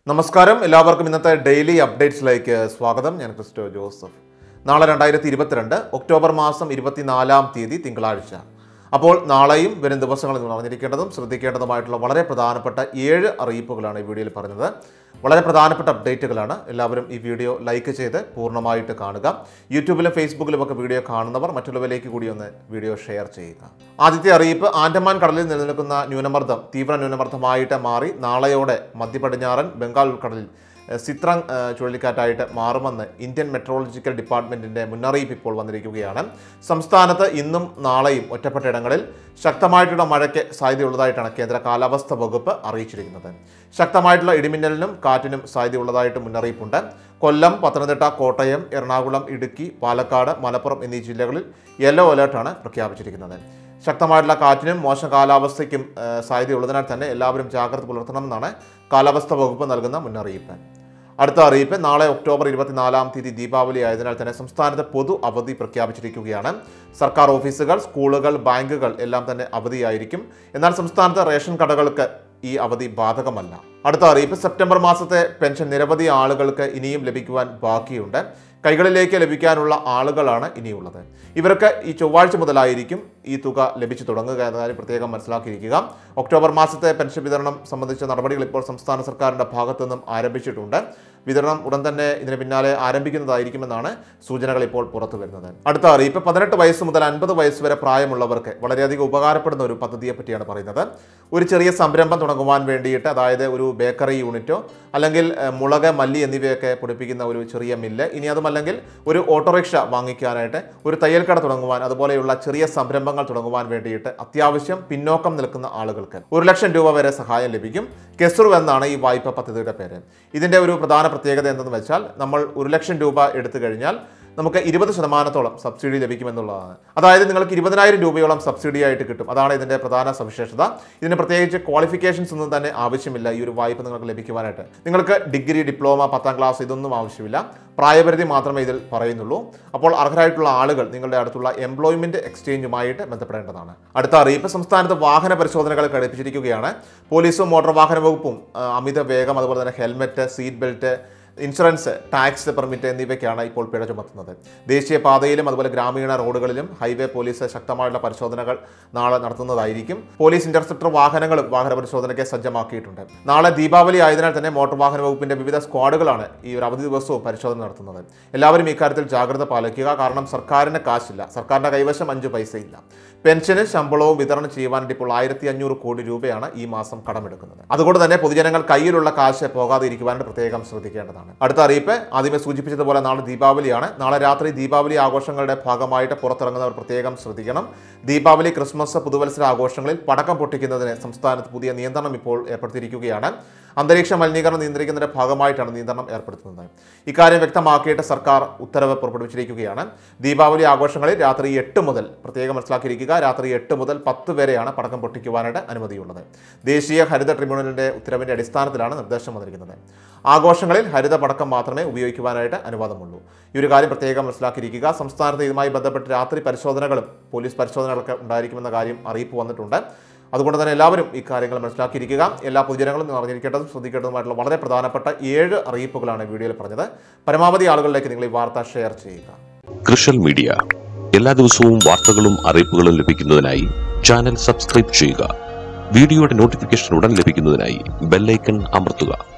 നമസ്കാരം എല്ലാവർക്കും ഇന്നത്തെ ഡെയിലി അപ്ഡേറ്റ്സിലേക്ക് സ്വാഗതം ഞാൻ ക്രിസ്റ്റോ ജോസഫ് നാളെ രണ്ടായിരത്തി ഇരുപത്തിരണ്ട് ഒക്ടോബർ മാസം ഇരുപത്തിനാലാം തീയതി തിങ്കളാഴ്ച അപ്പോൾ നാളെയും വരും ദിവസങ്ങളിൽ നിങ്ങൾ അറിഞ്ഞിരിക്കേണ്ടതും ശ്രദ്ധിക്കേണ്ടതുമായിട്ടുള്ള വളരെ പ്രധാനപ്പെട്ട ഏഴ് അറിയിപ്പുകളാണ് ഈ വീഡിയോയിൽ പറഞ്ഞത് വളരെ പ്രധാനപ്പെട്ട അപ്ഡേറ്റുകളാണ് എല്ലാവരും ഈ വീഡിയോ ലൈക്ക് ചെയ്ത് പൂർണ്ണമായിട്ട് കാണുക യൂട്യൂബിലും ഫേസ്ബുക്കിലും ഒക്കെ വീഡിയോ കാണുന്നവർ മറ്റുള്ളവരിലേക്ക് കൂടി ഒന്ന് വീഡിയോ ഷെയർ ചെയ്യുക ആദ്യത്തെ അറിയിപ്പ് ആൻഡമാൻ കടലിൽ നിലനിൽക്കുന്ന ന്യൂനമർദ്ദം തീവ്ര ന്യൂനമർദ്ദമായിട്ട് മാറി നാളെയോടെ മധ്യപടിഞ്ഞാറൻ ബംഗാൾ ഉൾക്കടലിൽ ഏഹ് സിത്രങ് ഏഹ് ചുഴലിക്കാറ്റായിട്ട് മാറുമെന്ന് ഇന്ത്യൻ മെട്രോളജിക്കൽ ഡിപ്പാർട്ട്മെന്റിന്റെ മുന്നറിയിപ്പ് ഇപ്പോൾ വന്നിരിക്കുകയാണ് സംസ്ഥാനത്ത് ഇന്നും നാളെയും ഒറ്റപ്പെട്ട ഇടങ്ങളിൽ ശക്തമായിട്ടുള്ള മഴയ്ക്ക് സാധ്യതയുള്ളതായിട്ടാണ് കേന്ദ്ര കാലാവസ്ഥ വകുപ്പ് അറിയിച്ചിരിക്കുന്നത് ശക്തമായിട്ടുള്ള ഇടിമിന്നലിനും കാറ്റിനും സാധ്യതയുള്ളതായിട്ട് മുന്നറിയിപ്പുണ്ട് കൊല്ലം പത്തനംതിട്ട കോട്ടയം എറണാകുളം ഇടുക്കി പാലക്കാട് മലപ്പുറം എന്നീ ജില്ലകളിൽ യെല്ലോ അലേർട്ടാണ് പ്രഖ്യാപിച്ചിരിക്കുന്നത് ശക്തമായിട്ടുള്ള കാറ്റിനും മോശം കാലാവസ്ഥയ്ക്കും ഏഹ്, സാധ്യതയുള്ളതിനാൽ തന്നെ എല്ലാവരും ജാഗ്രത പുലർത്തണമെന്നാണ് കാലാവസ്ഥ വകുപ്പ് നൽകുന്ന മുന്നറിയിപ്പ് അടുത്ത അറിയിപ്പ് നാളെ ഒക്ടോബർ ഇരുപത്തിനാലാം തീയതി ദീപാവലി ആയതിനാൽ തന്നെ സംസ്ഥാനത്ത് പൊതു അവധി പ്രഖ്യാപിച്ചിരിക്കുകയാണ് സർക്കാർ ഓഫീസുകൾ സ്കൂളുകൾ ബാങ്കുകൾ എല്ലാം തന്നെ അവധിയായിരിക്കും എന്നാൽ സംസ്ഥാനത്ത് റേഷൻ കടകൾക്ക് ഈ അവധി ബാധകമല്ല അടുത്ത അറിയിപ്പ് സെപ്റ്റംബർ മാസത്തെ പെൻഷൻ നിരവധി ആളുകൾക്ക് ഇനിയും ലഭിക്കുവാൻ ബാക്കിയുണ്ട് കൈകളിലേക്ക് ലഭിക്കാനുള്ള ആളുകളാണ് ഇനിയുള്ളത് ഇവർക്ക് ഈ ചൊവ്വാഴ്ച മുതലായിരിക്കും ഈ തുക ലഭിച്ചു തുടങ്ങുക എന്ന കാര്യം പ്രത്യേകം മനസ്സിലാക്കിയിരിക്കുക ഒക്ടോബർ മാസത്തെ പെൻഷൻ വിതരണം സംബന്ധിച്ച നടപടികൾ ഇപ്പോൾ സംസ്ഥാന സർക്കാരിൻ്റെ ഭാഗത്തു നിന്നും ആരംഭിച്ചിട്ടുണ്ട് വിതരണം ഉടൻ തന്നെ ഇതിന് പിന്നാലെ ആരംഭിക്കുന്നതായിരിക്കുമെന്നാണ് സൂചനകൾ ഇപ്പോൾ പുറത്തു വരുന്നത് അടുത്ത അറിയിപ്പ് പതിനെട്ട് വയസ്സ് മുതൽ അൻപത് വയസ്സ് വരെ പ്രായമുള്ളവർക്ക് വളരെയധികം ഉപകാരപ്പെടുന്ന ഒരു പദ്ധതിയെ പറ്റിയാണ് പറയുന്നത് ഒരു ചെറിയ സംരംഭം തുടങ്ങുവാൻ വേണ്ടിയിട്ട് അതായത് ഒരു ബേക്കറി യൂണിറ്റോ അല്ലെങ്കിൽ ഏഹ്, മുളക് മല്ലി എന്നിവയൊക്കെ പൊടിപ്പിക്കുന്ന ഒരു ചെറിയ മില്ല് ഇനി അതുമല്ലെങ്കിൽ ഒരു ഓട്ടോറിക്ഷ വാങ്ങിക്കാനായിട്ട് ഒരു തയ്യൽ കട തുടങ്ങുവാൻ അതുപോലെയുള്ള ചെറിയ സംരംഭങ്ങൾ തുടങ്ങുവാൻ വേണ്ടിയിട്ട് അത്യാവശ്യം പിന്നോക്കം നിൽക്കുന്ന ആളുകൾക്ക് ഒരു ലക്ഷം രൂപ വരെ സഹായം ലഭിക്കും കെസ്റു എന്നാണ് ഈ വായ്പ പദ്ധതിയുടെ പേര് ഇതിൻ്റെ ഒരു പ്രധാന പ്രത്യേകത എന്തെന്ന് വെച്ചാൽ നമ്മൾ ഒരു ലക്ഷം രൂപ എടുത്തു കഴിഞ്ഞാൽ നമുക്ക് ഇരുപത് ശതമാനത്തോളം സബ്സിഡി ലഭിക്കുമെന്നുള്ളതാണ് അതായത് നിങ്ങൾക്ക് ഇരുപതിനായിരം രൂപയോളം സബ്സിഡി ആയിട്ട് കിട്ടും അതാണ് ഇതിൻ്റെ പ്രധാന സവിശേഷത ഇതിന് പ്രത്യേകിച്ച് ക്വാളിഫിക്കേഷൻസ് ഒന്നും തന്നെ ആവശ്യമില്ല ഈ ഒരു വായ്പ നിങ്ങൾക്ക് ലഭിക്കുവാനായിട്ട് നിങ്ങൾക്ക് ഡിഗ്രി ഡിപ്ലോമ പത്താം ക്ലാസ് ഇതൊന്നും ആവശ്യമില്ല പ്രായപരിധി മാത്രമേ ഇതിൽ പറയുന്നുള്ളൂ അപ്പോൾ അർഹരായിട്ടുള്ള ആളുകൾ നിങ്ങളുടെ അടുത്തുള്ള എംപ്ലോയ്മെന്റ് എക്സ്ചേഞ്ചുമായിട്ട് ബന്ധപ്പെടേണ്ടതാണ് അടുത്ത അറിയിപ്പ് സംസ്ഥാനത്ത് വാഹന പരിശോധനകൾ ഘടിപ്പിച്ചിരിക്കുകയാണ് പോലീസും മോട്ടോർ വാഹന വകുപ്പും ആ, അമിത വേഗം അതുപോലെ തന്നെ helmet seat belt insurance tax permit എന്നിവയ്ക്കാണ് ഇപ്പോൾ പിഴ ചുമത്തുന്നത് ദേശീയ പാതയിലും അതുപോലെ ഗ്രാമീണ റോഡുകളിലും ഹൈവേ പോലീസ് ശക്തമായുള്ള പരിശോധനകൾ നാളെ നടത്തുന്നതായിരിക്കും പോലീസ് ഇന്റർസെപ്റ്റർ വാഹനങ്ങളും വാഹന പരിശോധനയ്ക്ക് സജ്ജമാക്കിയിട്ടുണ്ട് നാളെ ദീപാവലി ആയതിനാൽ തന്നെ മോട്ടോർ വാഹന വകുപ്പിന്റെ വിവിധ സ്ക്വാഡുകളാണ് ഈ ഒരു അവധി ദിവസവും പരിശോധന നടത്തുന്നത് എല്ലാവരും ഇക്കാര്യത്തിൽ ജാഗ്രത പാലിക്കുക കാരണം സർക്കാരിന് കാശില്ല സർക്കാരിന്റെ കൈവശം അഞ്ച് പൈസയില്ല പെൻഷന് ശമ്പളവും വിതരണം ചെയ്യുവാനായിട്ട് ഇപ്പോൾ ആയിരത്തി അഞ്ഞൂറ് കോടി രൂപയാണ് ഈ മാസം കടമെടുക്കുന്നത് അതുകൊണ്ട് തന്നെ പൊതുജനങ്ങൾ കയ്യിലുള്ള കാശ് പോകാതെ ഇരിക്കുവാനായിട്ട് പ്രത്യേകം ശ്രദ്ധിക്കേണ്ടതാണ് അടുത്ത അറിയിപ്പ് ആദ്യമേ സൂചിപ്പിച്ചതുപോലെ നാളെ ദീപാവലിയാണ് നാളെ രാത്രി ദീപാവലി ആഘോഷങ്ങളുടെ ഭാഗമായിട്ട് പുറത്തിറങ്ങുന്നവർ പ്രത്യേകം ശ്രദ്ധിക്കണം ദീപാവലി ക്രിസ്മസ് പുതുവത്സര ആഘോഷങ്ങളിൽ പടക്കം പൊട്ടിക്കുന്നതിന് സംസ്ഥാനത്ത് പുതിയ നിയന്ത്രണം ഇപ്പോൾ ഏർപ്പെടുത്തിയിരിക്കുകയാണ് അന്തരീക്ഷ മലിനീകരണം നിയന്ത്രിക്കുന്നതിന്റെ ഭാഗമായിട്ടാണ് നിയന്ത്രണം ഏർപ്പെടുത്തുന്നത് ഇക്കാര്യം വ്യക്തമാക്കിയിട്ട് സർക്കാർ ഉത്തരവ് പുറപ്പെടുവിച്ചിരിക്കുകയാണ് ദീപാവലി ആഘോഷങ്ങളിൽ രാത്രി എട്ട് മുതൽ പ്രത്യേകം മനസ്സിലാക്കിയിരിക്കുക രാത്രി എട്ട് മുതൽ പത്ത് വരെയാണ് പടക്കം പൊട്ടിക്കുവാനായിട്ട് അനുമതിയുള്ളത് ദേശീയ ഹരിത ട്രിബ്യൂണലിന്റെ ഉത്തരവിന്റെ അടിസ്ഥാനത്തിലാണ് നിർദ്ദേശം വന്നിരിക്കുന്നത് ആഘോഷങ്ങളിൽ ഹരിത പടക്കം മാത്രമേ ഉപയോഗിക്കുവാനായിട്ട് അനുവാദമുള്ളൂ ഈ ഒരു കാര്യം പ്രത്യേകം മനസ്സിലാക്കിയിരിക്കുക സംസ്ഥാനത്ത് ഇതുമായി ബന്ധപ്പെട്ട് രാത്രി പരിശോധനകളും പോലീസ് പരിശോധനകളൊക്കെ ഉണ്ടായിരിക്കുമെന്ന കാര്യം അറിയിപ്പ് വന്നിട്ടുണ്ട് അതുകൊണ്ട് തന്നെ എല്ലാവരും ഈ കാര്യങ്ങൾ മനസ്സിലാക്കിയിരിക്കുക എല്ലാ പൊതുജനങ്ങളും അറിഞ്ഞിരിക്കേണ്ടതും ശ്രദ്ധിക്കേണ്ടതുമായിട്ടുള്ള വളരെ പ്രധാനപ്പെട്ട ഏഴ് അറിയിപ്പുകളാണ് വീഡിയോയിൽ പറഞ്ഞത് പരമാവധി ആളുകളിലേക്ക് നിങ്ങൾ ഈ വാർത്ത ഷെയർ ചെയ്യുക കൃഷൽ മീഡിയ എല്ലാ ദിവസവും വാർത്തകളും അറിയിപ്പുകളും ലഭിക്കുന്നതിനായി ചാനൽ സബ്സ്ക്രൈബ് ചെയ്യുക വീഡിയോയുടെ നോട്ടിഫിക്കേഷൻ ഉടൻ ലഭിക്കുന്നതിനായി ബെല്ലൈക്കൺ അമർത്തുക